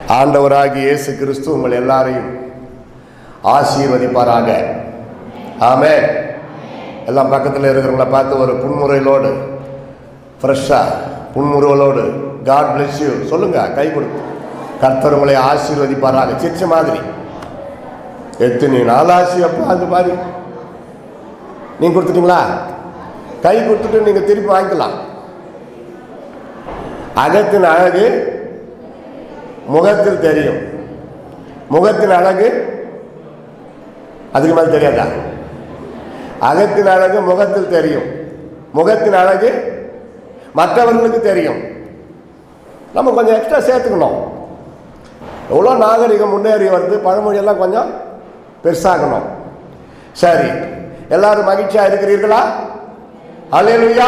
ஆண்டவராகிய இயேசு கிறிஸ்து உங்கள் எல்லாரையும் ஆசீர்வதிப்பாராக ஆமே எல்லாம் பக்கத்தில் இருக்கிறவங்கள பார்த்து ஒரு புன்முறையிலோடு ஃப்ரெஷ்ஷாக புன்முறுவலோடு காட் bless யூ சொல்லுங்க கை கொடுத்து கர்த்தர் உங்களை ஆசீர்வதிப்பாராக சிரிச்ச மாதிரி எத்தனை நாளாசி அப்பா அது மாதிரி நீங்க கொடுத்துட்டீங்களா கை கொடுத்துட்டு நீங்க திருப்பி வாங்கிக்கலாம் அகத்தின் அழகு முகத்தில் தெரியும் முகத்தின் அழகு அதுக்கு மேல தெரியாதா அகத்தின் அழகு முகத்தில் தெரியும் முகத்தின் அழகு மற்றவர்களுக்கு தெரியும் நம்ம கொஞ்சம் எக்ஸ்ட்ரா சேர்த்துக்கணும் எவ்வளோ நாகரிகம் முன்னேறி வருது பழமொழியெல்லாம் கொஞ்சம் பெருசாகணும் சரி எல்லாரும் மகிழ்ச்சியா இருக்கிறீர்களா அல்லேலூயா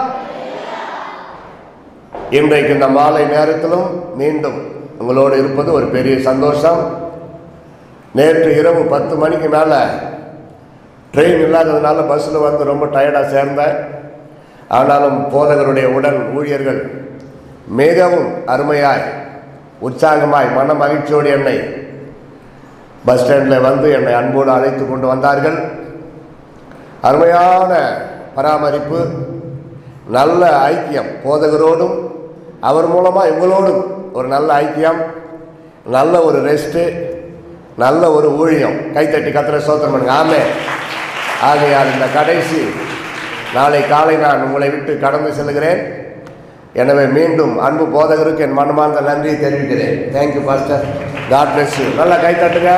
இன்றைக்கு இந்த மாலை நேரத்திலும் மீண்டும் உங்களோடு இருப்பது ஒரு பெரிய சந்தோஷம் நேற்று இரவு பத்து மணிக்கு மேலே ட்ரெயின் இல்லாததுனால பஸ்ஸில் வந்து ரொம்ப டயர்டாக சேர்ந்தேன் ஆனாலும் போதகருடைய உடல் ஊழியர்கள் மிகவும் அருமையாய் உற்சாகமாய் மன மகிழ்ச்சியோடு என்னை பஸ் ஸ்டாண்டில் வந்து என்னை அன்போடு அழைத்து கொண்டு வந்தார்கள் அருமையான பராமரிப்பு நல்ல ஐக்கியம் போதகரோடும் அவர் மூலமாக இவங்களோடும் ஒரு நல்ல ஐக்கியம் நல்ல ஒரு ரெஸ்ட்டு நல்ல ஒரு ஊழியம் கைத்தட்டி கத்திர சோத்திரம் பண்ணுங்க ஆமே ஆகையால் இந்த கடைசி நாளை காலை நான் உங்களை விட்டு கடந்து செல்கிறேன் எனவே மீண்டும் அன்பு போதகருக்கு என் மனமார்ந்த நன்றியை தெரிவிக்கிறேன் thank you pastor God bless you நல்லா கை தட்டுங்க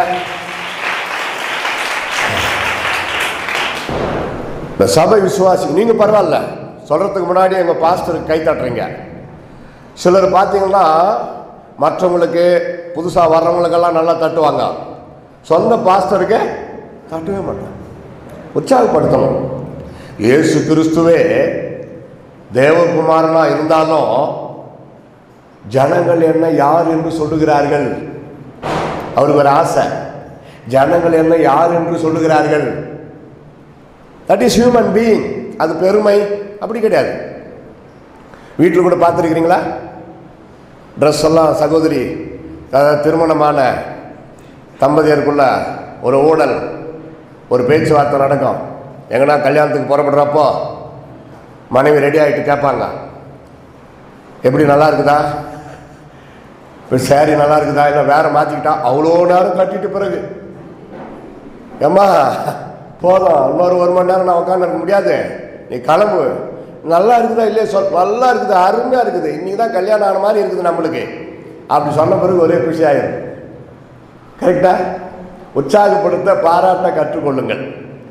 இந்த சபை விசுவாசி நீங்க பரவாயில்ல சொல்றதுக்கு முன்னாடி எங்க பாஸ்டருக்கு கை தட்டுறீங்க சிலர் பார்த்தீங்கன்னா மற்றவங்களுக்கு புதுசாக வர்றவங்களுக்கெல்லாம் நல்லா தட்டுவாங்க சொந்த பாஸ்டருக்கு தட்டவே மாட்டாங்க உற்சாகப்படுத்தணும் இயேசு கிறிஸ்துவே தேவகுமாரனா இருந்தாலும் ஜனங்கள் என்ன யார் என்று சொல்லுகிறார்கள் அவருக்கு ஒரு ஆசை ஜனங்கள் என்ன யார் என்று சொல்லுகிறார்கள் தட் இஸ் ஹியூமன் பீயிங் அது பெருமை அப்படி கிடையாது வீட்டில் கூட பார்த்துருக்கிறீங்களா ட்ரெஸ் எல்லாம் சகோதரி அதாவது திருமணமான தம்பதியருக்குள்ள ஒரு ஊழல் ஒரு பேச்சுவார்த்தை நடக்கும் எங்கன்னா கல்யாணத்துக்கு புறப்படுறப்போ மனைவி ரெடி ஆகிட்டு கேட்பாங்க எப்படி நல்லா இருக்குதா இப்போ சேரீ நல்லா இருக்குதா இல்லை வேற மாற்றிக்கிட்டா அவ்வளோ நேரம் கட்டிட்டு பிறகு ஏம்மா போதும் இன்னொரு ஒரு மணி நேரம் நான் உட்காந்து இருக்க முடியாது நீ கிளம்பு நல்லா இருக்குதா இல்லையா சொல் நல்லா இருக்குது அருமையாக இருக்குது இன்னைக்கு தான் கல்யாணம் ஆன மாதிரி இருக்குது நம்மளுக்கு அப்படி சொன்ன பிறகு ஒரே குஷி ஆயிரும் கரெக்டா உற்சாகப்படுத்த பாராட்ட கற்றுக்கொள்ளுங்கள்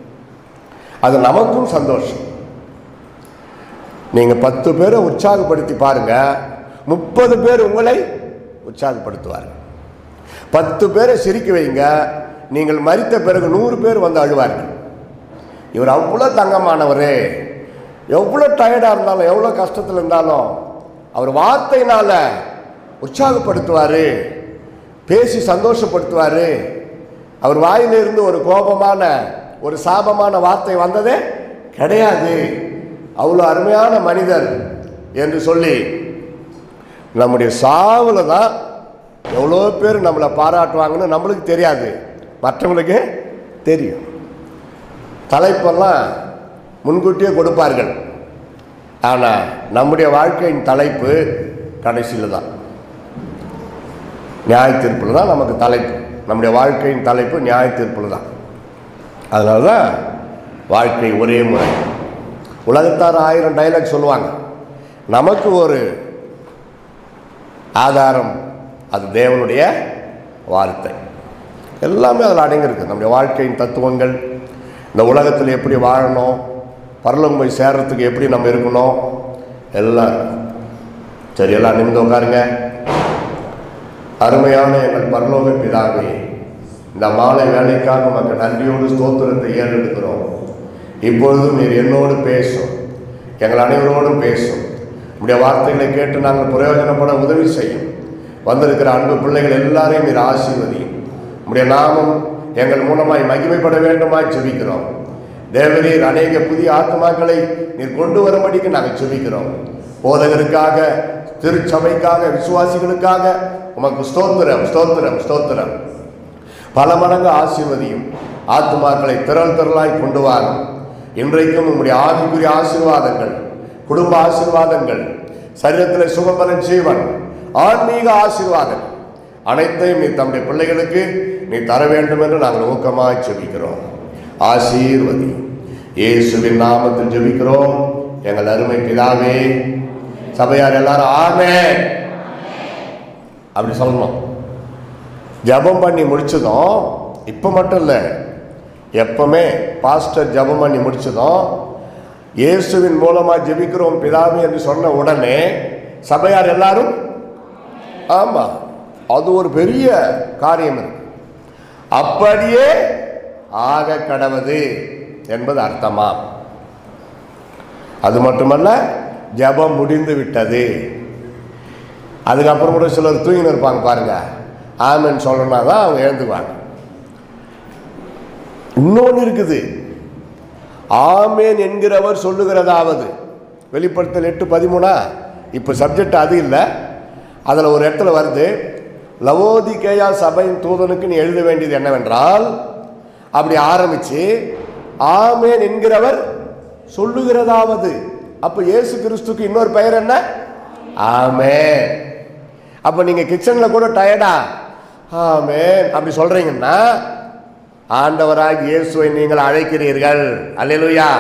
அது நமக்கும் சந்தோஷம் நீங்க பத்து பேரை உற்சாகப்படுத்தி பாருங்க முப்பது பேர் உங்களை உற்சாகப்படுத்துவார்கள் பத்து பேரை சிரிக்க வைங்க நீங்கள் மறித்த பிறகு நூறு பேர் வந்து அழுவார்கள் இவர் அவ்வளோ தங்கமானவர் எவ்வளோ டயர்டாக இருந்தாலும் எவ்வளோ கஷ்டத்தில் இருந்தாலும் அவர் வார்த்தையினால உற்சாகப்படுத்துவார் பேசி சந்தோஷப்படுத்துவார் அவர் வாயிலிருந்து ஒரு கோபமான ஒரு சாபமான வார்த்தை வந்ததே கிடையாது அவ்வளோ அருமையான மனிதர் என்று சொல்லி நம்முடைய சாவுல தான் எவ்வளோ பேர் நம்மளை பாராட்டுவாங்கன்னு நம்மளுக்கு தெரியாது மற்றவங்களுக்கு தெரியும் தலைப்பெல்லாம் முன்கூட்டியே கொடுப்பார்கள் ஆனால் நம்முடைய வாழ்க்கையின் தலைப்பு கடைசியில் தான் நியாய தீர்ப்பில் தான் நமக்கு தலைப்பு நம்முடைய வாழ்க்கையின் தலைப்பு நியாய தீர்ப்பில் தான் அதனால தான் வாழ்க்கை ஒரே முறை உலகத்தார் ஆயிரம் டைலாக் சொல்லுவாங்க நமக்கு ஒரு ஆதாரம் அது தேவனுடைய வார்த்தை எல்லாமே அதில் அடங்கியிருக்கு நம்முடைய வாழ்க்கையின் தத்துவங்கள் இந்த உலகத்தில் எப்படி வாழணும் பரலோகம் போய் சேர்றதுக்கு எப்படி நம்ம இருக்கணும் எல்லாம் சரி எல்லாம் நிமிந்து உட்காருங்க அருமையான எங்கள் பரலோக பிதாவே இந்த மாலை வேலைக்காக நமக்கு நன்றியோடு ஸ்தோத்திரத்தை ஏறெடுக்கிறோம் இப்பொழுதும் நீர் என்னோடு பேசும் எங்கள் அனைவரோடும் பேசும் உடைய வார்த்தைகளை கேட்டு நாங்கள் பிரயோஜனப்பட உதவி செய்யும் வந்திருக்கிற அன்பு பிள்ளைகள் எல்லாரையும் நீர் ஆசீர்வதியும் உடைய நாமம் எங்கள் மூலமாய் மகிமைப்பட வேண்டுமாய் செபிக்கிறோம் தேவரீர் அநேக புதிய ஆத்மாக்களை நீர் கொண்டு வரும்படிக்கு நாங்கள் செபிக்கிறோம் போதகருக்காக திருச்சபைக்காக விசுவாசிகளுக்காக உமக்கு ஸ்தோத்திரம் ஸ்தோத்திரம் ஸ்தோத்திரம் பல மடங்கு ஆசீர்வதியும் ஆத்துமாக்களை திரள் திரளாய் கொண்டு வாரும் இன்றைக்கும் உம்முடைய ஆவிக்குரிய ஆசீர்வாதங்கள் குடும்ப ஆசீர்வாதங்கள் சரீரத்தில் சுகபல ஜீவன் ஆன்மீக ஆசீர்வாதம் அனைத்தையும் நீ தம்முடைய பிள்ளைகளுக்கு நீ தர வேண்டும் என்று நாங்கள் ஊக்கமாய் ஜெபிக்கிறோம் ஆசீர்வதி இயேசுவின் நாமத்தில் ஜெபிக்கிறோம் எங்கள் அருமை பிதாவே சபையார் எல்லாரும் ஆமே அப்படி சொல்லணும் ஜெபம் பண்ணி முடிச்சதும் இப்போ மட்டும் இல்லை எப்பவுமே பாஸ்டர் ஜெபம் பண்ணி முடிச்சதும் இயேசுவின் மூலமாக ஜெபிக்கிறோம் பிதாவே என்று சொன்ன உடனே சபையார் எல்லாரும் ஆமாம் அது ஒரு பெரிய காரியம் இருக்கு அப்படியே ஆக கடவது என்பது அர்த்தமா அது மட்டுமல்ல ஜெபம் முடிந்து விட்டது அதுக்கப்புறம் கூட சிலர் தூங்கின்னு இருப்பாங்க பாருங்க ஆமென்னு சொல்லணும்னா தான் அவங்க எழுந்துக்குவாங்க இன்னொன்று இருக்குது ஆமேன் என்கிறவர் சொல்லுகிறதாவது வெளிப்படுத்தல் எட்டு பதிமூணா இப்போ சப்ஜெக்ட் அது இல்லை அதில் ஒரு இடத்துல வருது லவோதிகேயா சபையின் தூதனுக்கு நீ எழுத வேண்டியது என்னவென்றால் அப்படி ஆரம்பிச்சு ஆமேன் என்கிறவர் சொல்லுகிறதாவது அப்போ இயேசு கிறிஸ்துக்கு இன்னொரு பெயர் என்ன ஆமேன் அப்போ நீங்கள் கிச்சனில் கூட டயர்டா ஆமேன் அப்படி சொல்கிறீங்கன்னா ஆண்டவராக இயேசுவை நீங்கள் அழைக்கிறீர்கள் அல்லேலூயா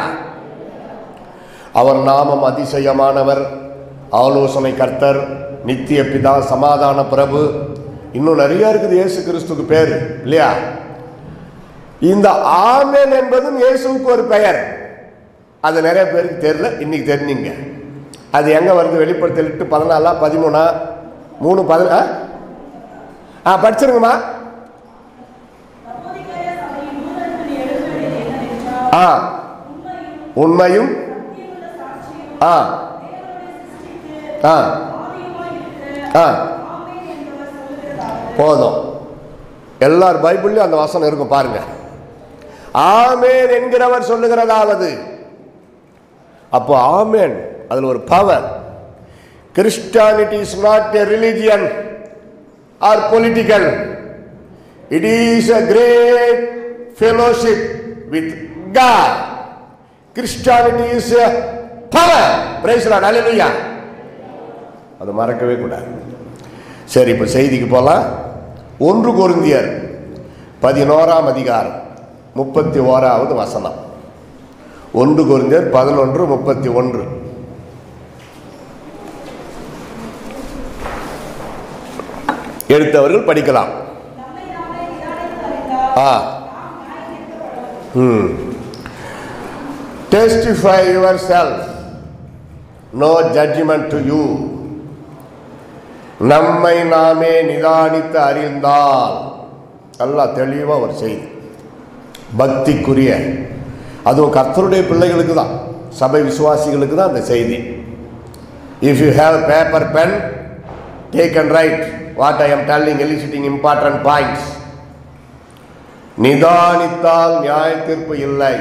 அவர் நாமம் அதிசயமானவர் ஆலோசனை கர்த்தர் நித்திய பிதா சமாதான பிரபு இன்னும் நிறைய இருக்குது இயேசு கிறிஸ்துக்கு பேர் இல்லையா இந்த ஆமேன் என்பதும் இயேசுவுக்கு ஒரு பெயர் அது நிறைய பேருக்கு தெரியல இன்னைக்கு தெரிஞ்சீங்க அது எங்க வருது வெளிப்படுத்தல் எட்டு பதினாலா பதிமூணா மூணு பதினா ஆ படிச்சிருங்கம்மா லவோதிகேயா சபையின் தூதனுக்கு நீ எழுத வேண்டியது என்னவென்றால், ஆ உண்மையும் சத்தியமுள்ள சாட்சியும் ஆ தேவனுடைய சிருஷ்டிக்கு ஆ ஆதியுமாய் இருக்கிற ஆ ஆமென் என்பவர் சொல்லுகிறதாவது. போதும் எல்லார் பைபிள்லையும் அந்த வசனம் இருக்கும் பாருங்க ஆமேன் என்கிறவர் சொல்லுகிறதாவது அப்போ ஆமேன் அதில் ஒரு power Christianity is not a religion or political it is a great fellowship with God Christianity is power praise the Lord நல்ல அதை மறக்கவே கூடாது சரி இப்போ செய்திக்கு போகலாம் ஒன்று கொருந்தியர் பதினோராம் அதிகாரம் முப்பத்தி ஓராவது வசனம் ஒன்று கொருந்தியர் பதினொன்று முப்பத்தி ஒன்று எடுத்தவர்கள் படிக்கலாம் நம்மை நாமே நிதானித்து அறிந்தால் ஆ ம் testify yourself no judgement to you நம்மை நாமே நிதானித்து அறிந்தால் நல்லா தெளிவாக ஒரு செய்தி பக்திக்குரிய அதுவும் கர்த்தருடைய பிள்ளைகளுக்கு தான் சபை விசுவாசிகளுக்கு தான் அந்த செய்தி if you have paper pen take and write what I am telling eliciting important points நிதானித்தால் நியாய தீர்ப்பு இல்லை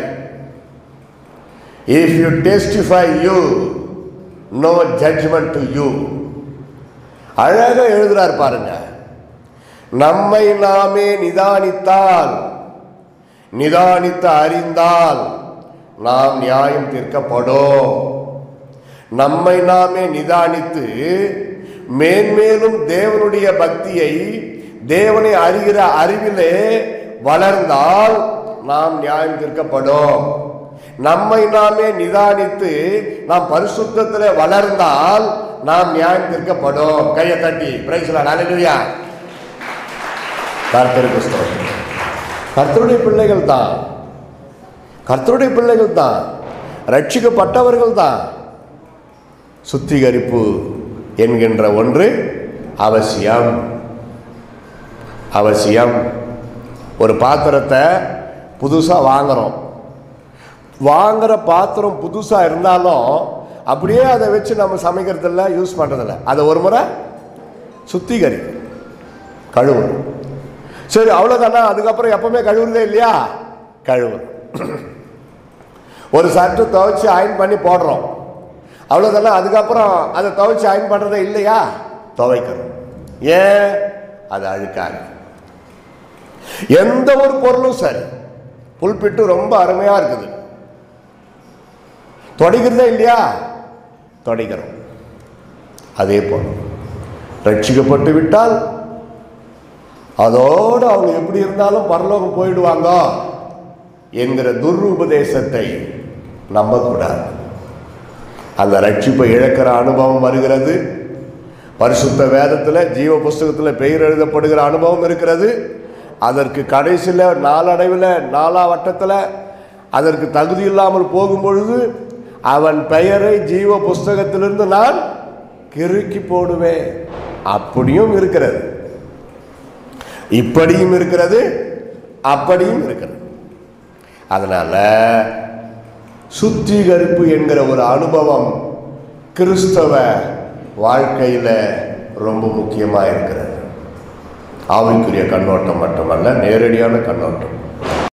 if you testify you no judgement to you அழகா எழுதுறார் பாருங்க நம்மை நாமே நிதானித்தால் நிதானித்து அறிந்தால் நாம் நியாயம் தீர்க்கப்படும் நம்மை நாமே நிதானித்து மேன்மேலும் தேவனுடைய பக்தியை தேவனை அறிகிற அறிவிலே வளர்ந்தால் நாம் நியாயம் தீர்க்கப்படும் நம்மை நாமே நிதானித்து நாம் பரிசுத்தத்தில் வளர்ந்தால் நாம் நியாயம் தீர்க்கப்படும் கையை தட்டி பிரைஸ்லாம் அலையா கர்த்தருக்கு ஸ்தோத்திரம் கர்த்தருடைய பிள்ளைகள் தான் கர்த்தருடைய பிள்ளைகள் தான் ரட்சிக்கப்பட்டவர்கள் தான் சுத்திகரிப்பு என்கின்ற ஒன்று அவசியம் அவசியம் ஒரு பாத்திரத்தை புதுசாக வாங்குறோம் வாங்குற பாத்திரம் புதுசாக இருந்தாலும் அப்படியே அதை வச்சு நம்ம சமைக்கிறதில்ல யூஸ் பண்ணுறதில்ல அதை ஒரு முறை சுத்திகரி கழுவணும் சரி அவ்வளோதானா அதுக்கப்புறம் எப்பவுமே கழுவுறதே இல்லையா கழுவணும் ஒரு சர்ட்டு துவைச்சு அயன் பண்ணி போடுறோம் அவ்வளோதானே அதுக்கப்புறம் அதை துவைச்சு அயன் பண்ணுறதே இல்லையா துவைக்கணும் ஏன் அது அழுக்காது எந்த ஒரு பொருளும் சரி புல்பிட்டு ரொம்ப அருமையா இருக்குது தொடைக்கிறதே இல்லையா தொடைக்கிறோம் அதே போல ரட்சிக்கப்பட்டு விட்டால் அதோடு அவங்க எப்படி இருந்தாலும் பரலோகம் போயிடுவாங்க என்கிற துர்உபதேசத்தை நம்பக்கூடாது அந்த ரட்சிப்பை இழக்கிற அனுபவம் வருகிறது பரிசுத்த வேதத்தில் ஜீவ புஸ்தகத்தில் பெயர் எழுதப்படுகிற அனுபவம் இருக்கிறது அதற்கு கடைசியில் நாளடைவில் நாலா வட்டத்தில் அதற்கு தகுதி இல்லாமல் போகும் பொழுது அவன் பெயரை ஜீவ புஸ்தகத்திலிருந்து நான் கிறுக்கி போடுவேன் அப்படியும் இருக்கிறது இப்படியும் இருக்கிறது அப்படியும் இருக்கிறது அதனால சுத்திகரிப்பு என்கிற ஒரு அனுபவம் கிறிஸ்தவ வாழ்க்கையில் ரொம்ப முக்கியமாக இருக்கிறது ஆவிக்குரிய கண்ணோட்டம் மட்டுமல்ல நேரடியான கண்ணோட்டம்